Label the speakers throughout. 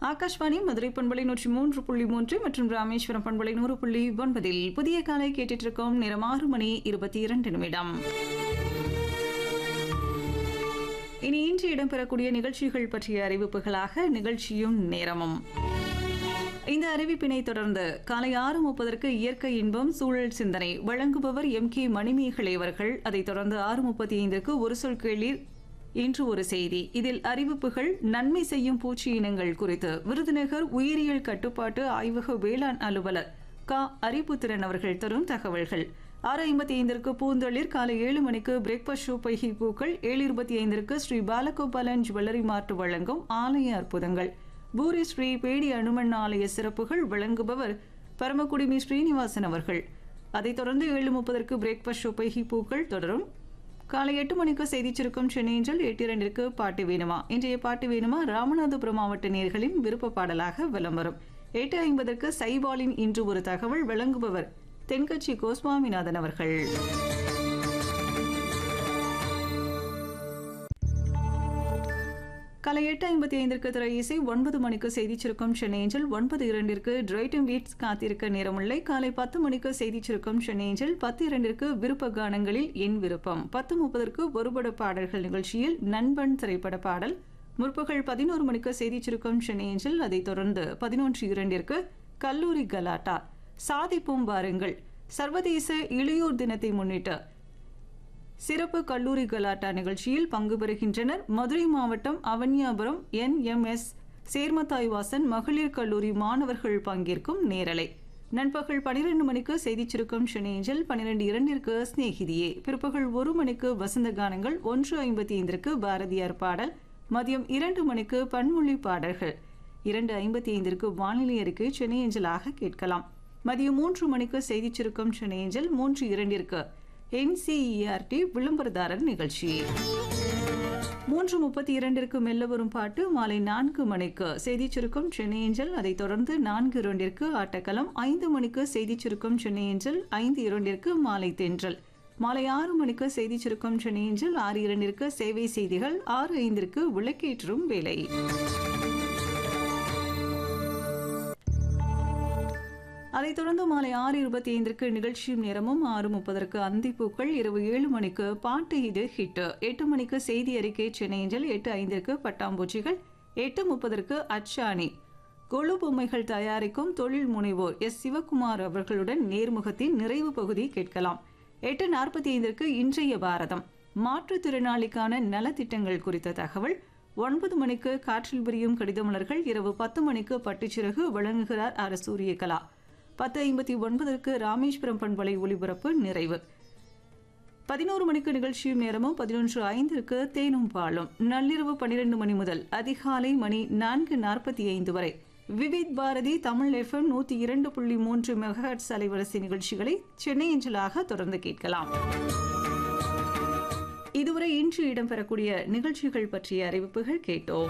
Speaker 1: ஆகாஷ்வாணி மதுரை பண்பலை நூற்றி மூன்று புள்ளி மூன்று மற்றும் ராமேஸ்வரம் பண்பலை நூறு புள்ளி ஒன்பதில் புதிய காலை கேட்டுட்டு இருக்கோம் நேரம் ஆறு மணி இருபத்தி இரண்டு நிமிடம் இனி இன்று இடம்பெறக்கூடிய நிகழ்ச்சிகள் பற்றிய அறிவிப்புகளாக நிகழ்ச்சியும் நேரமும் இந்த அறிவிப்பினை தொடர்ந்து காலை ஆறு முப்பதற்கு இயற்கை இன்பம் சூழல் சிந்தனை வழங்குபவர் எம் கே மணிமேகலை அவர்கள் அதைத் தொடர்ந்து ஆறு முப்பத்தி ஐந்திற்கு ஒரு சொல் கேளீர் இன்று ஒரு செய்தி இதில் அறிவிப்புகள் நன்மை செய்யும் பூச்சி இனங்கள் குறித்து விருதுநகர் உயிரியல் கட்டுப்பாட்டு ஆய்வக வேளாண் அலுவலர் க அரிபுத்திரன் அவர்கள் தரும் தகவல்கள் ஆறு ஐம்பத்தி ஐந்திற்கு பூந்தளிர் காலை ஏழு மணிக்கு பிரேக்ஃபாஸ்ட் ஷோ பைகி பூக்கள் ஏழு இருபத்தி ஐந்திற்கு ஸ்ரீ பாலகோபாலன் ஜுவல்லரி மார்ட் வழங்கும் ஆலய அற்புதங்கள் பூரி ஸ்ரீ பேடி அனுமன் ஆலய சிறப்புகள் வழங்குபவர் பரமக்குடிமி ஸ்ரீனிவாசன் அவர்கள் அதைத் தொடர்ந்து ஏழு முப்பதற்கு பிரேக்ஃபாஸ்ட் ஷோ பைகி பூக்கள் தொடரும் காலை எட்டு மணிக்கு செய்தி சுருக்கம் சென்னையஞ்சல் எட்டு இரண்டிற்கு பாட்டு வேணுமா இன்றைய பாட்டு வேணுமா ராமநாதபுரம் மாவட்ட நேர்களின் விருப்ப பாடலாக விளம் வரும் எட்டு ஐம்பதற்கு சைபாலின் இன்று ஒரு தகவல் வழங்குபவர் தென்கட்சி கோஸ்வாமிநாதன் அவர்கள் காலை எட்டு ஐம்பத்தி ஐந்திற்கு திரை இசை ஒன்பது மணிக்கு செய்தி சுருக்கம் சென்னையஞ்சல் ஒன்பது இரண்டிற்கு டிரைட்டும் வீட்ஸ் காத்திருக்க நேரமில்லை காலை பத்து மணிக்கு செய்தி சுருக்கம் சென்னையஞ்சல் பத்து இரண்டிற்கு விருப்ப கானங்களில் என் விருப்பம் பத்து முப்பதற்கு ஒருபட பாடல்கள் நிகழ்ச்சியில் நண்பன் திரைப்பட பாடல் முற்பகல் பதினோரு மணிக்கு செய்தி சுருக்கம் சென்னையஞ்சல் அதைத் தொடர்ந்து பதினொன்று இரண்டிற்கு கல்லூரி கலாட்டா சாதிப்போம் வாருங்கள் சர்வதேச இளையோர் தினத்தை முன்னிட்டு சிறப்பு கல்லூரி கலாட்டா நிகழ்ச்சியில் பங்கு பெறுகின்றனர் மதுரை மாவட்டம் அவன்யாபுரம் என்எம்எஸ் சேர்மத்தாய்வாசன் மகளிர் கல்லூரி மாணவர்கள் பங்கேற்கும் நேரலை நண்பகல் பனிரெண்டு மணிக்கு செய்திச் சுருக்கம் ஷனேஞ்சல் பனிரெண்டு இரண்டிற்கு ஸ்நேகிதியே பிற்பகல் ஒரு மணிக்கு வசந்த கானங்கள் ஒன்று ஐம்பத்தி ஐந்திற்கு பாரதியார் பாடல் மதியம் இரண்டு மணிக்கு பன்மொழி பாடல்கள் இரண்டு ஐம்பத்தி ஐந்திற்கு வானிலை அறிக்கை சென்னையஞ்சலாக கேட்கலாம் மதியம் மூன்று மணிக்கு செய்திச் சுருக்கம் சென்னையஞ்சல் மூன்று இரண்டிற்கு என்சிஇஆர்டி விளம்பரதாரர் நிகழ்ச்சி மூன்று முப்பத்தி இரண்டிற்கு மெல்ல வரும் பாட்டு மாலை நான்கு மணிக்கு செய்திச் சுருக்கம் சென்னை ஏஞ்சல் அதைத் தொடர்ந்து நான்கு இரண்டிற்கு ஆட்டக்களம் ஐந்து மணிக்கு செய்திச் சுருக்கம் சென்னை ஏஞ்சல் ஐந்து இரண்டிற்கு மாலை தென்றல் மாலை ஆறு மணிக்கு செய்திச் சுருக்கம் சென்னை ஏஞ்சல் ஆறு இரண்டிற்கு சேவை செய்திகள் ஆறு ஐந்திற்கு விளக்கேற்றும் வேலை அதைத் தொடர்ந்து மாலை ஆறு இருபத்தி ஐந்திற்கு நிகழ்ச்சியும் நேரமும் ஆறு முப்பதற்கு அந்திப்பூக்கள் இரவு ஏழு மணிக்கு பாட்டு இது ஹிட் எட்டு மணிக்கு செய்தி அறிக்கை சென்னையஞ்சல் எட்டு ஐந்திற்கு பட்டாம்பூச்சிகள் எட்டு முப்பதற்கு அச்சாணி கொழு பொம்மைகள் தயாரிக்கும் தொழில் முனைவோர் எஸ் சிவகுமார் அவர்களுடன் நேர்முகத்தின் நிறைவு பகுதி கேட்கலாம் எட்டு நாற்பத்தி ஐந்திற்கு இன்றைய பாரதம் மாற்றுத்திறனாளிக்கான நலத்திட்டங்கள் குறித்த தகவல் ஒன்பது மணிக்கு காற்றில் விரியும் கடிதமலர்கள் இரவு பத்து மணிக்கு பட்டுச்சிறகு வழங்குகிறார் ஆர் சூரியகலா பத்து ஐம்பத்தி ஒன்பதற்கு ராமேஸ்வரம் பண்பலை ஒளிபரப்பு நிறைவு பதினோரு மணிக்கு நிகழ்ச்சியும் நேரமும் பதினொன்று ஐந்திற்கு தேனும் பாலும் நள்ளிரவு பன்னிரண்டு மணி முதல் அதிகாலை மணி நான்கு நாற்பத்தி ஐந்து வரை விவித் பாரதி தமிழ் எஃப்எம் நூற்றி இரண்டு புள்ளி மூன்று மெகாஹட்ஸ் அலைவரிசை நிகழ்ச்சிகளை சென்னை அஞ்சலாக தொடர்ந்து கேட்கலாம் இதுவரை இன்று இடம்பெறக்கூடிய நிகழ்ச்சிகள் பற்றிய அறிவிப்புகள் கேட்டோம்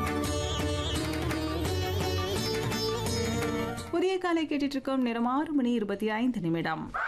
Speaker 1: புதிய காலை கேட்டுட்டு இருக்கோம் நேரம் ஆறு மணி இருபத்தி ஐந்து நிமிடம்